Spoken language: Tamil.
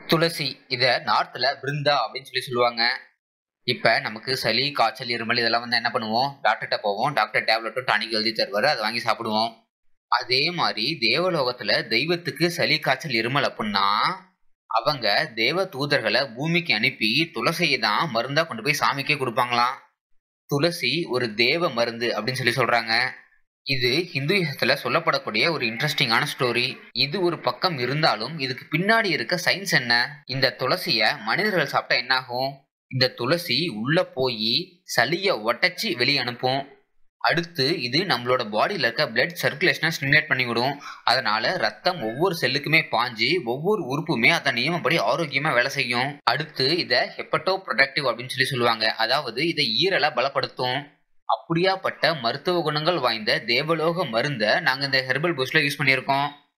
துளசி இத நார்த்ல பிருந்தா அப்படின்னு சொல்லி சொல்லுவாங்க இப்ப நமக்கு சளி காய்ச்சல் இருமல் இதெல்லாம் வந்து என்ன பண்ணுவோம் டாக்டர்கிட்ட போவோம் டாக்டர் டேப்லெட்டும் டானிக் எழுதி தருவாரு அதை வாங்கி சாப்பிடுவோம் அதே மாதிரி தேவலோகத்துல தெய்வத்துக்கு சளி காய்ச்சல் இருமல் அப்படின்னா அவங்க தேவ தூதர்களை பூமிக்கு அனுப்பி துளசியை தான் மருந்தா கொண்டு போய் சாமிக்கே கொடுப்பாங்களாம் துளசி ஒரு தேவ மருந்து அப்படின்னு சொல்லி சொல்றாங்க இது ஹிந்துயிசத்துல சொல்லப்படக்கூடிய ஒரு இன்ட்ரெஸ்டிங்கான ஸ்டோரி இது ஒரு பக்கம் இருந்தாலும் இதுக்கு பின்னாடி இருக்க சயின்ஸ் என்ன இந்த துளசிய மனிதர்கள் சாப்பிட்டா என்னாகும் இந்த துளசி உள்ள போய் சளிய ஒட்டச்சி வெளியே அனுப்பும் அடுத்து இது நம்மளோட பாடியில இருக்க பிளட் சர்க்குலேஷனை ஸ்டிமுலேட் பண்ணி விடும் அதனால ரத்தம் ஒவ்வொரு செல்லுக்குமே பாஞ்சு ஒவ்வொரு உறுப்புமே அதை நியமப்படி ஆரோக்கியமா வேலை செய்யும் அடுத்து இதை ஹெப்பட்டோ ப்ரொடக்டிவ் அப்படின்னு சொல்லி சொல்லுவாங்க அதாவது இதை ஈரலை பலப்படுத்தும் அப்படியாப்பட்ட மருத்துவ குணங்கள் வாய்ந்த தேவலோக மருந்தை நாங்க இந்த ஹெர்பல் பூஸ்ட்ல யூஸ் பண்ணியிருக்கோம்